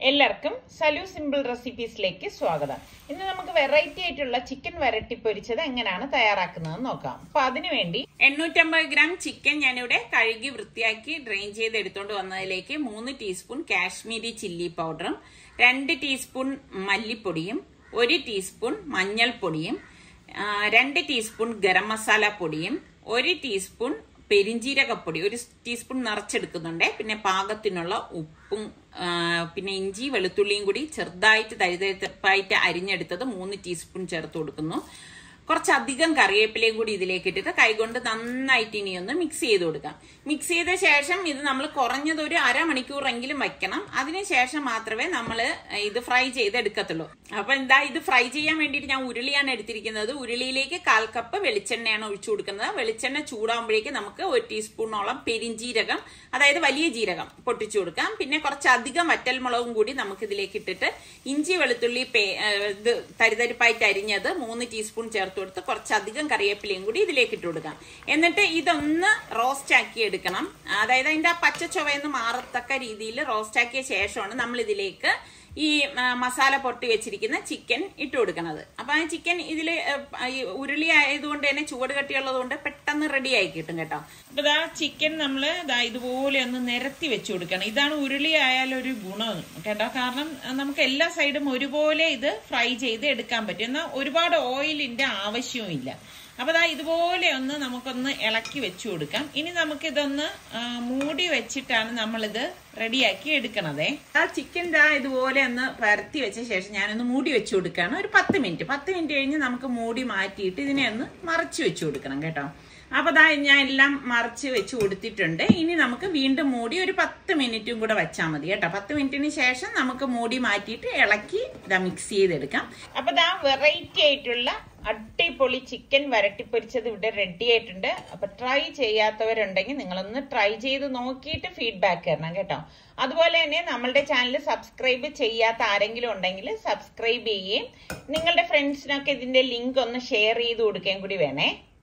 എല്ലാവർക്കും സലു സിമ്പിൾ റെസിപ്പീസിലേക്ക് സ്വാഗതം ഇന്ന് നമുക്ക് വെറൈറ്റി ആയിട്ടുള്ള ചിക്കൻ വരട്ടി പൊരിച്ചത് എങ്ങനെയാണ് തയ്യാറാക്കുന്നത് നോക്കാം അപ്പൊ അതിനുവേണ്ടി എണ്ണൂറ്റമ്പത് ഗ്രാം ചിക്കൻ ഞാനിവിടെ കഴുകി വൃത്തിയാക്കി ഡ്രെയിൻ ചെയ്ത് എടുത്തുകൊണ്ട് വന്നതിലേക്ക് മൂന്ന് ടീസ്പൂൺ കാശ്മീരി ചില്ലി പൗഡറും രണ്ട് ടീസ്പൂൺ മല്ലിപ്പൊടിയും ഒരു ടീസ്പൂൺ മഞ്ഞൾപ്പൊടിയും ആ, രണ്ട് ടീസ്പൂൺ ഗരം മസാല പൊടിയും ഒരു ടീസ്പൂൺ പെരിഞ്ജീരകപ്പൊടി ഒരു ടീസ്പൂൺ നിറച്ചെടുക്കുന്നുണ്ട് പിന്നെ പാകത്തിനുള്ള ഉപ്പും ആ, പിന്നെ ഇഞ്ചി വെളുത്തുള്ളിയും കൂടി ചെറുതായിട്ട് തരിതരിപ്പായിട്ട് അരിഞ്ഞെടുത്തത് മൂന്ന് ടീസ്പൂൺ ചേർത്ത് കൊടുക്കുന്നു കുറച്ചധികം കറിവേപ്പിലയും കൂടി ഇതിലേക്ക് ഇട്ടിട്ട് കൈകൊണ്ട് നന്നായിട്ട് ഇനി ഒന്ന് മിക്സ് ചെയ്ത് കൊടുക്കാം മിക്സ് ചെയ്ത ശേഷം ഇത് നമ്മൾ കുറഞ്ഞത് ഒരു അരമണിക്കൂറെങ്കിലും വെക്കണം അതിനുശേഷം മാത്രമേ നമ്മൾ ഇത് ഫ്രൈ ചെയ്തെടുക്കത്തുള്ളൂ അപ്പൊ എന്താ ഇത് ഫ്രൈ ചെയ്യാൻ വേണ്ടിയിട്ട് ഞാൻ ഉരുളിയാണ് എടുത്തിരിക്കുന്നത് ഉരുളിയിലേക്ക് കാൽ കപ്പ് വെളിച്ചെണ്ണയാണ് ഒഴിച്ചു കൊടുക്കുന്നത് വെളിച്ചെണ്ണ ചൂടാകുമ്പോഴേക്ക് നമുക്ക് ഒരു ടീസ്പൂണോളം പെരിഞ്ജീരകം അതായത് വലിയ ജീരകം പൊട്ടിച്ചു കൊടുക്കാം പിന്നെ കുറച്ചധികം വറ്റൽമുളകും കൂടി നമുക്ക് ഇതിലേക്ക് ഇട്ടിട്ട് ഇഞ്ചി വെളുത്തുള്ളി പേ ആ, ഇത് തരിതരിപ്പായിട്ട് അരിഞ്ഞത് മൂന്ന് ടീസ്പൂൺ ചേർത്ത് കൊടുത്ത് കുറച്ചധികം കറിവേപ്പിലയും കൂടി ഇതിലേക്ക് ഇട്ട് കൊടുക്കാം എന്നിട്ട് ഇതൊന്ന് റോസ്റ്റ് ആക്കി എടുക്കണം അതായത് അതിന്റെ ആ പച്ച ചുവയെന്ന് മാറത്തക്ക രീതിയിൽ റോസ്റ്റ് ആക്കിയ ശേഷമാണ് നമ്മൾ ഇതിലേക്ക് ഈ ആ, മസാല പൊട്ടി വെച്ചിരിക്കുന്ന ചിക്കൻ ഇട്ട് കൊടുക്കണത് അപ്പൊ ആ ചിക്കൻ ഇതിൽ ഉരുളി ആയതുകൊണ്ട് തന്നെ ചുവട് കട്ടിയുള്ളത് കൊണ്ട് പെട്ടെന്ന് റെഡി ആയി കിട്ടും കേട്ടോ അപ്പൊ ഇതാ ചിക്കൻ നമ്മൾ ഇതാ ഇതുപോലെ ഒന്ന് നിരത്തി വെച്ച് കൊടുക്കണം ഇതാണ് ഉരുളി ആയാലും ഒരു ഗുണം കേട്ടോ കാരണം ആ, നമുക്ക് എല്ലാ സൈഡും ഒരുപോലെ ഇത് ഫ്രൈ ചെയ്ത് എടുക്കാൻ പറ്റും എന്നാൽ ഒരുപാട് ഓയിലിന്റെ ആവശ്യവും ഇല്ല അപ്പൊ ദാ ഇതുപോലെ ഒന്ന് നമുക്കൊന്ന് ഇളക്കി വെച്ചു കൊടുക്കാം ഇനി നമുക്കിതൊന്ന് ആ, മൂടി വെച്ചിട്ടാണ് നമ്മളിത് റെഡിയാക്കി എടുക്കണതേ ആ ചിക്കൻ ദാ ഇതുപോലെ ഒന്ന് പരത്തി വെച്ച ശേഷം ഞാനൊന്ന് മൂടി വെച്ചു കൊടുക്കുകയാണ് ഒരു പത്ത് മിനിറ്റ് പത്ത് മിനിറ്റ് കഴിഞ്ഞ് നമുക്ക് മൂടി മാറ്റിയിട്ട് ഇതിനെ ഒന്ന് മറച്ചു വെച്ചു കൊടുക്കണം കേട്ടോ അപ്പൊ ദാ ഞാൻ എല്ലാം മറച്ച് വെച്ച് കൊടുത്തിട്ടുണ്ട് ഇനി നമുക്ക് വീണ്ടും മൂടി ഒരു പത്ത് മിനിറ്റും കൂടെ വെച്ചാൽ മതി കേട്ടോ പത്ത് മിനിറ്റിന് ശേഷം നമുക്ക് മൂടി മാറ്റിയിട്ട് ഇളക്കി ഇതാ മിക്സ് ചെയ്തെടുക്കാം അപ്പൊ ദാ വെറൈറ്റി ആയിട്ടുള്ള അടിപൊളി ചിക്കൻ വരട്ടിപ്പൊരിച്ചത് ഇവിടെ റെഡി ആയിട്ടുണ്ട് അപ്പൊ ട്രൈ ചെയ്യാത്തവരുണ്ടെങ്കിൽ നിങ്ങളൊന്ന് ട്രൈ ചെയ്ത് നോക്കിയിട്ട് ഫീഡ്ബാക്ക് തരണം കേട്ടോ അതുപോലെ തന്നെ നമ്മളുടെ ചാനൽ സബ്സ്ക്രൈബ് ചെയ്യാത്ത ആരെങ്കിലും ഉണ്ടെങ്കിൽ സബ്സ്ക്രൈബ് ചെയ്യുകയും നിങ്ങളുടെ ഫ്രണ്ട്സിനൊക്കെ ഇതിന്റെ ലിങ്ക് ഒന്ന് ഷെയർ ചെയ്ത് കൊടുക്കുകയും കൂടി വേണേ